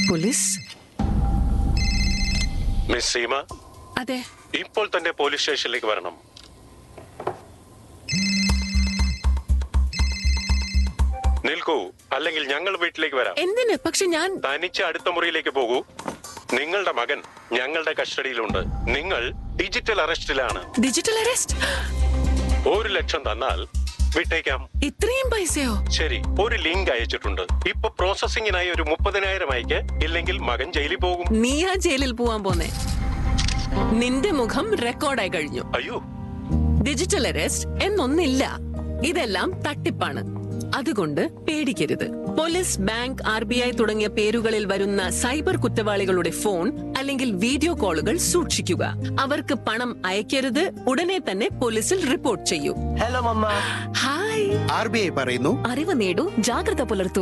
Police miss Seema അതെ ഇപ്പോൾ തന്നെ പോലീസ് സ്റ്റേഷനിലേക്ക് വരണം നിൽക്കൂ അല്ലെങ്കിൽ ഞങ്ങൾ വീട്ടിലേക്ക് വരാം എന്തിന് പക്ഷെ ഞാൻ തനിച്ച് അടുത്ത മുറിയിലേക്ക് പോകൂ നിങ്ങളുടെ മകൻ ഞങ്ങളുടെ കസ്റ്റഡിയിലുണ്ട് നിങ്ങൾ ഡിജിറ്റൽ അറസ്റ്റിലാണ് ഡിജിറ്റൽ അറസ്റ്റ് ഒരു ലക്ഷം തന്നാൽ വിട്ടേക്കാം ഇത്രയും പൈസയോ ശരി ഒരു ലിങ്ക് അയച്ചിട്ടുണ്ട് ഇപ്പൊ പ്രോസസിംഗിനായി ഒരു മുപ്പതിനായിരം അയക്ക് ഇല്ലെങ്കിൽ മകൻ ജയിലിൽ പോകും നീ ആ ജയിലിൽ പോവാൻ പോന്നെ നിന്റെ മുഖം റെക്കോർഡായി കഴിഞ്ഞു അയ്യോ ഡിജിറ്റൽ അറസ്റ്റ് എന്നൊന്നില്ല ഇതെല്ലാം തട്ടിപ്പാണ് അതുകൊണ്ട് പേടിക്കരുത് police bank R B I തുടങ്ങിയ പേരുകളിൽ വരുന്ന സൈബർ കുറ്റവാളികളുടെ ഫോൺ അല്ലെങ്കിൽ വീഡിയോ കോളുകൾ സൂക്ഷിക്കുക അവർക്ക് പണം അയക്കരുത് ഉടനെ തന്നെ പോലീസിൽ റിപ്പോർട്ട് ചെയ്യൂ hello mamma hi R B I പറയുന്നു അറിവ് നേടൂ ജാഗ്രത പുലർത്തൂ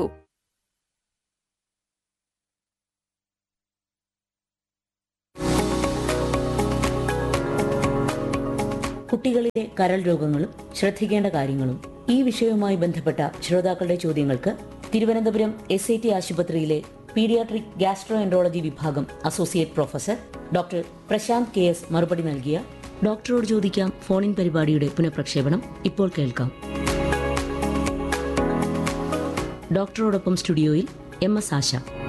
കുട്ടികളിലെ കരൾ രോഗങ്ങളും ശ്രദ്ധിക്കേണ്ട കാര്യങ്ങളും ഈ വിഷയവുമായി ബന്ധപ്പെട്ട ശ്രോതാക്കളുടെ ചോദ്യങ്ങൾക്ക് തിരുവനന്തപുരം എസ് ഐ ടി ആശുപത്രിയിലെ പീഡിയാട്രിക് ഗാസ്ട്രോ എൻട്രോളജി വിഭാഗം associate professor doctor Prashanth K S മറുപടി നൽകിയ ഡോക്ടറോട് ചോദിക്കാം ഫോണിൻ പരിപാടിയുടെ പുനഃപ്രക്ഷേപണം ഇപ്പോൾ കേൾക്കാം ഡോക്ടറോടൊപ്പം സ്റ്റുഡിയോയിൽ എം എസ് ആശ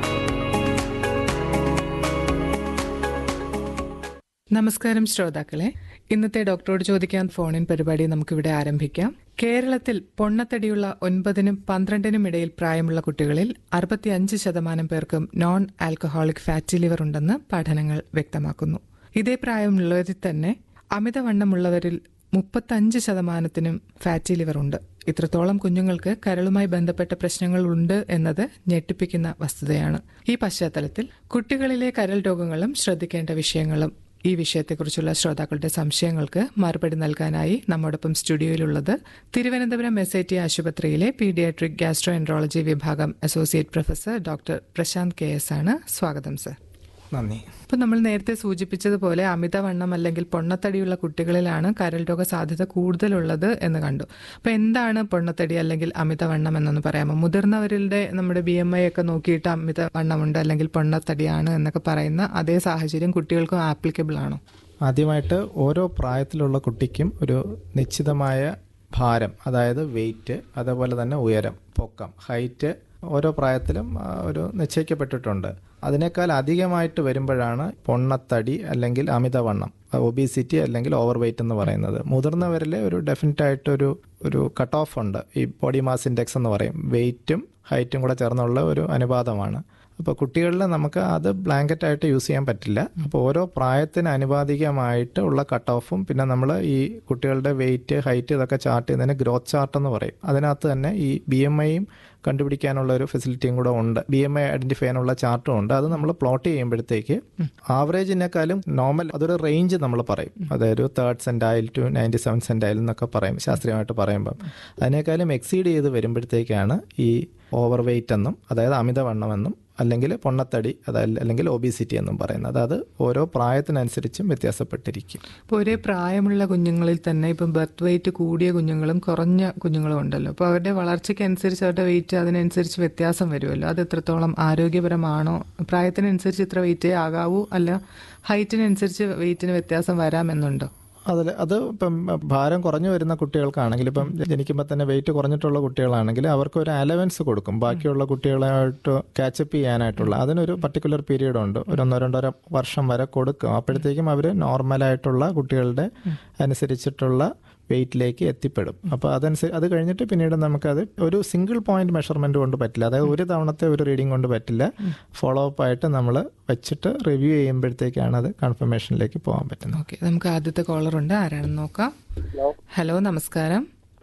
നമസ്കാരം ശ്രോതാക്കളെ ഇന്നത്തെ ഡോക്ടറോട് ചോദിക്കാൻ ഫോണിൻ പരിപാടി നമുക്കിവിടെ ആരംഭിക്കാം കേരളത്തിൽ പൊണ്ണത്തടിയുള്ള ഒൻപതിനും പന്ത്രണ്ടിനും ഇടയിൽ പ്രായമുള്ള കുട്ടികളിൽ അറുപത്തിയഞ്ച് ശതമാനം പേർക്കും നോൺ ആൽക്കഹോളിക് ഫാറ്റി ലിവർ ഉണ്ടെന്ന് പഠനങ്ങൾ വ്യക്തമാക്കുന്നു ഇതേ പ്രായമുള്ളവരിൽ തന്നെ അമിതവണ്ണമുള്ളവരിൽ മുപ്പത്തഞ്ച് ശതമാനത്തിനും ഫാറ്റി ലിവർ ഉണ്ട് ഇത്രത്തോളം കുഞ്ഞുങ്ങൾക്ക് കരളുമായി ബന്ധപ്പെട്ട പ്രശ്നങ്ങൾ ഉണ്ട് എന്നത് ഞെട്ടിപ്പിക്കുന്ന വസ്തുതയാണ് ഈ പശ്ചാത്തലത്തിൽ കുട്ടികളിലെ കരൾ രോഗങ്ങളും ശ്രദ്ധിക്കേണ്ട വിഷയങ്ങളും ഈ വിഷയത്തെക്കുറിച്ചുള്ള ശ്രോതാക്കളുടെ സംശയങ്ങൾക്ക് മറുപടി നൽകാനായി നമ്മോടൊപ്പം സ്റ്റുഡിയോയിലുള്ളത് തിരുവനന്തപുരം എസ് ഐ ടി ആശുപത്രിയിലെ പീഡിയാട്രിക് ഗാസ്ട്രോ എൻട്രോളജി വിഭാഗം associate professor doctor Prashanth K S ആണ് സ്വാഗതം സർ നന്ദി ഇപ്പൊ നമ്മൾ നേരത്തെ സൂചിപ്പിച്ചതുപോലെ അമിതവണ്ണം അല്ലെങ്കിൽ പൊണ്ണത്തടിയുള്ള കുട്ടികളിലാണ് കരൾ രോഗ സാധ്യത കൂടുതലുള്ളത് എന്ന് കണ്ടു അപ്പൊ എന്താണ് പൊണ്ണത്തടി അല്ലെങ്കിൽ അമിതവണ്ണം എന്നൊന്ന് പറയാമോ മുതിർന്നവരുടെ നമ്മുടെ ബി എം ഐ ഒക്കെ നോക്കിയിട്ട് അമിതവണ്ണമുണ്ട് അല്ലെങ്കിൽ പൊണ്ണത്തടിയാണ് എന്നൊക്കെ പറയുന്ന അതേ സാഹചര്യം കുട്ടികൾക്കും ആപ്ലിക്കബിൾ ആണോ ആദ്യമായിട്ട് ഓരോ പ്രായത്തിലുള്ള കുട്ടിക്കും ഒരു നിശ്ചിതമായ ഭാരം അതായത് വെയിറ്റ് അതേപോലെ തന്നെ ഉയരം പൊക്കം ഹൈറ്റ് ഓരോ പ്രായത്തിലും ആ, ഒരു നിശ്ചയിക്കപ്പെട്ടിട്ടുണ്ട് അതിനേക്കാൾ അധികമായിട്ട് വരുമ്പോഴാണ് പൊണ്ണത്തടി അല്ലെങ്കിൽ അമിതവണ്ണം ഒബീസിറ്റി അല്ലെങ്കിൽ ഓവർ വെയിറ്റ് എന്ന് പറയുന്നത് മുതിർന്നവരിൽ ഒരു ഡെഫിനറ്റ് ആയിട്ടൊരു ഒരു കട്ട് ഓഫ് ഉണ്ട് ഈ ബോഡി മാസ് ഇൻഡെക്സ് എന്ന് പറയും വെയിറ്റും ഹൈറ്റും കൂടെ ചേർന്നുള്ള ഒരു അനുപാതമാണ് അപ്പോൾ കുട്ടികളിൽ നമുക്ക് അത് ബ്ലാങ്കറ്റ് ആയിട്ട് യൂസ് ചെയ്യാൻ പറ്റില്ല അപ്പോൾ ഓരോ പ്രായത്തിന് അനുപാതികമായിട്ട് ഉള്ള കട്ട് ഓഫും പിന്നെ നമ്മൾ ഈ കുട്ടികളുടെ വെയിറ്റ് ഹൈറ്റ് ഇതൊക്കെ ചാർട്ട് ചെയ്യുന്നതിന് ഗ്രോത്ത് ചാർട്ട് എന്ന് പറയും അതിനകത്ത് തന്നെ ഈ ബി എം ഐയും കണ്ടുപിടിക്കാനുള്ള ഒരു ഫെസിലിറ്റിയും കൂടെ ഉണ്ട് ബി എം ഐ ഐഡന്റിഫൈ ചെയ്യാനുള്ള ചാർട്ടും ഉണ്ട് അത് നമ്മൾ പ്ലോട്ട് ചെയ്യുമ്പോഴത്തേക്ക് ആവറേജിനേക്കാളും നോർമൽ അതൊരു റേഞ്ച് നമ്മൾ പറയും അതായത് third centile to ninety seven centile എന്നൊക്കെ പറയും ശാസ്ത്രീയമായിട്ട് പറയുമ്പം അതിനേക്കാളും എക്സീഡ് ചെയ്ത് വരുമ്പോഴത്തേക്കാണ് ഈ ഓവർ വെയിറ്റ് എന്നും അതായത് അമിതവണ്ണമെന്നും അല്ലെങ്കിൽ പൊണ്ണത്തടി അതായത് അല്ലെങ്കിൽ ഒബീസിറ്റി എന്നും പറയുന്നത് അത് ഓരോ പ്രായത്തിനനുസരിച്ചും വ്യത്യാസപ്പെട്ടിരിക്കും ഇപ്പോൾ ഒരേ പ്രായമുള്ള കുഞ്ഞുങ്ങളിൽ തന്നെ ഇപ്പം ബർത്ത് വെയിറ്റ് കൂടിയ കുഞ്ഞുങ്ങളും കുറഞ്ഞ കുഞ്ഞുങ്ങളും ഉണ്ടല്ലോ അപ്പോൾ അവരുടെ വളർച്ചയ്ക്ക് അനുസരിച്ച് അവരുടെ വെയിറ്റ് അതിനനുസരിച്ച് വ്യത്യാസം വരുമല്ലോ അത് എത്രത്തോളം ആരോഗ്യപരമാണോ പ്രായത്തിനനുസരിച്ച് ഇത്ര വെയിറ്റേ ആകാവൂ അല്ല ഹൈറ്റിനനുസരിച്ച് വെയിറ്റിന് വ്യത്യാസം വരാമെന്നുണ്ടോ അതിൽ അത് ഇപ്പം ഭാരം കുറഞ്ഞു വരുന്ന കുട്ടികൾക്കാണെങ്കിൽ ഇപ്പം ജനിക്കുമ്പോൾ തന്നെ വെയിറ്റ് കുറഞ്ഞിട്ടുള്ള കുട്ടികളാണെങ്കിൽ അവർക്ക് ഒരു അലവൻസ് കൊടുക്കും ബാക്കിയുള്ള കുട്ടികളായിട്ട് കാച്ചപ്പ് ചെയ്യാനായിട്ടുള്ള അതിനൊരു പർട്ടിക്കുലർ പീരീഡ് ഉണ്ട് ഒരു ഒന്നോ രണ്ടോ വർഷം വരെ കൊടുക്കും അപ്പോഴത്തേക്കും അവർ നോർമലായിട്ടുള്ള കുട്ടികളുടെ അനുസരിച്ചിട്ടുള്ള വെയിറ്റിലേക്ക് എത്തിപ്പെടും അപ്പോൾ അതനുസരിച്ച് അത് കഴിഞ്ഞിട്ട് പിന്നീട് നമുക്കത് ഒരു സിംഗിൾ പോയിന്റ് മെഷർമെന്റ് കൊണ്ട് പറ്റില്ല അതായത് ഒരു തവണത്തെ ഒരു റീഡിംഗ് കൊണ്ട് പറ്റില്ല ഫോളോ അപ്പ് ആയിട്ട് നമ്മൾ വെച്ചിട്ട് റിവ്യൂ ചെയ്യുമ്പോഴത്തേക്കാണ് അത് കൺഫർമേഷനിലേക്ക് പോകാൻ പറ്റുന്നത് ഓക്കെ നമുക്ക് ആദ്യത്തെ കോളർ ഉണ്ട് ആരാണെന്ന് നോക്കാം ഹലോ നമസ്കാരം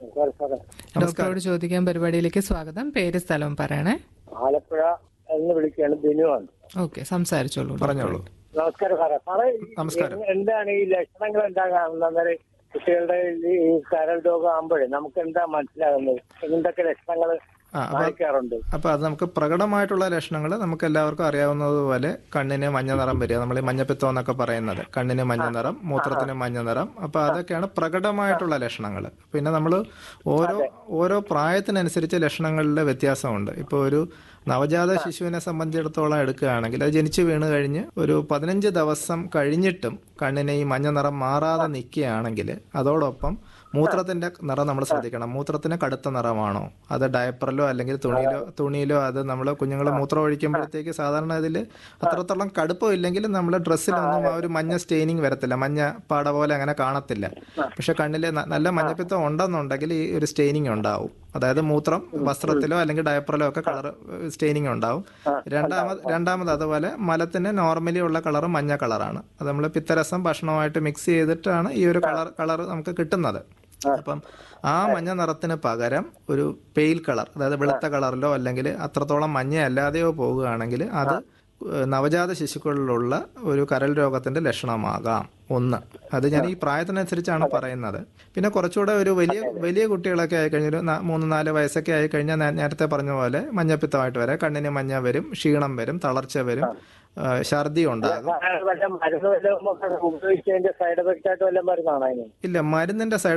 ഡോക്ടറോട് ചോദിക്കാൻ പരിപാടിയിലേക്ക് സ്വാഗതം പേര് സ്ഥലവും പറയണേ ആലപ്പുഴ എന്ന് വിളിക്കുകയാണ് ബിനുവാണ് ഓക്കെ സംസാരിച്ചോളൂ പറഞ്ഞോളൂ നമസ്കാരം സാറേ സാറേ നമസ്കാരം. എ- എന്താണ് ഈ ലക്ഷണങ്ങൾ എന്താ കാണുന്നത് കുട്ടികളുടെ ഈ കരൾ രോഗം ആകുമ്പോഴേ നമുക്ക് എന്താ മനസ്സിലാകുന്നത് എന്തൊക്കെ ലക്ഷണങ്ങൾ ആ, അപ്പൊ- കാണിക്കാറുണ്ട് അപ്പോൾ അത് നമുക്ക് പ്രകടമായിട്ടുള്ള ലക്ഷണങ്ങൾ നമുക്ക് എല്ലാവർക്കും അറിയാവുന്നതുപോലെ കണ്ണിന് മഞ്ഞ നിറം വരിക നമ്മൾ ഈ മഞ്ഞപ്പിത്തം എന്നൊക്കെ പറയുന്നത് കണ്ണിന് മഞ്ഞ നിറം മൂത്രത്തിന് മഞ്ഞ നിറം അപ്പോൾ അതൊക്കെയാണ് പ്രകടമായിട്ടുള്ള ലക്ഷണങ്ങൾ പിന്നെ നമ്മൾ ഓരോ ഓരോ പ്രായത്തിനനുസരിച്ച് ലക്ഷണങ്ങളിലെ വ്യത്യാസമുണ്ട് ഇപ്പോൾ ഒരു നവജാത ശിശുവിനെ സംബന്ധിച്ചിടത്തോളം എടുക്കുകയാണെങ്കിൽ അത് ജനിച്ചു വീണ് കഴിഞ്ഞ് ഒരു പതിനഞ്ച് ദിവസം കഴിഞ്ഞിട്ടും കണ്ണിന് ഈ മഞ്ഞ നിറം മാറാതെ നിൽക്കുകയാണെങ്കിൽ അതോടൊപ്പം മൂത്രത്തിന്റെ നിറം നമ്മൾ ശ്രദ്ധിക്കണം മൂത്രത്തിന് കടുത്ത നിറമാണോ അത് ഡയപ്പറിലോ അല്ലെങ്കിൽ തുണിയിലോ തുണിയിലോ അത് നമ്മൾ കുഞ്ഞുങ്ങൾ മൂത്രം ഒഴിക്കുമ്പോഴത്തേക്ക് സാധാരണ ഇതിൽ അത്രത്തോളം കടുപ്പം ഇല്ലെങ്കിലും നമ്മുടെ ഡ്രസ്സിലൊന്നും ആ ഒരു മഞ്ഞ സ്റ്റെയിനിങ് വരത്തില്ല മഞ്ഞ പാട പോലെ അങ്ങനെ കാണത്തില്ല പക്ഷെ കണ്ണിൽ ന- നല്ല മഞ്ഞപ്പിത്തം ഉണ്ടെന്നുണ്ടെങ്കിൽ ഈ ഒരു സ്റ്റെയിനിങ് ഉണ്ടാവും അതായത് മൂത്രം വസ്ത്രത്തിലോ അല്ലെങ്കിൽ ഡയപ്പറിലോ ഒക്കെ കളർ സ്റ്റെയിനിങ് ഉണ്ടാവും രണ്ടാമത് രണ്ടാമത് അതുപോലെ മലത്തിന് നോർമലി ഉള്ള കളർ മഞ്ഞ കളറാണ് അത് നമ്മൾ പിത്തരസം ഭക്ഷണമായിട്ട് മിക്സ് ചെയ്തിട്ടാണ് ഈ ഒരു കളർ കളർ നമുക്ക് കിട്ടുന്നത് അപ്പം ആ മഞ്ഞ നിറത്തിന് പകരം ഒരു പെയിൽ കളർ അതായത് വെളുത്ത കളറിലോ അല്ലെങ്കിൽ അത്രത്തോളം മഞ്ഞ അല്ലാതെയോ പോകുകയാണെങ്കിൽ അത് ഏഹ് നവജാത ശിശുക്കളിലുള്ള ഒരു കരൾ രോഗത്തിന്റെ ലക്ഷണമാകാം ഒന്ന് അത് ഞാൻ ഈ പ്രായത്തിനനുസരിച്ചാണ് പറയുന്നത് പിന്നെ കുറച്ചുകൂടെ ഒരു വലിയ വലിയ കുട്ടികളൊക്കെ ആയിക്കഴിഞ്ഞാൽ ഒരു നാ- മൂന്ന് നാല് വയസ്സൊക്കെ ആയിക്കഴിഞ്ഞാൽ ഞാൻ നേരത്തെ പറഞ്ഞ പോലെ മഞ്ഞപ്പിത്തമായിട്ട് വരാം കണ്ണിന് മഞ്ഞ വരും ക്ഷീണം വരും തളർച്ച വരും ഏഹ് ഛർദി ഉണ്ടാകും വല്ല മരുന്ന് വല്ലതും ഒക്കെ ഉപയോഗിച്ചതിന്റെ സൈഡ് എഫക്റ്റ് ആയിട്ട് വല്ല മരുന്നാണ് അതിന് ഇല്ല മരുന്നിന്റെ സൈഡ്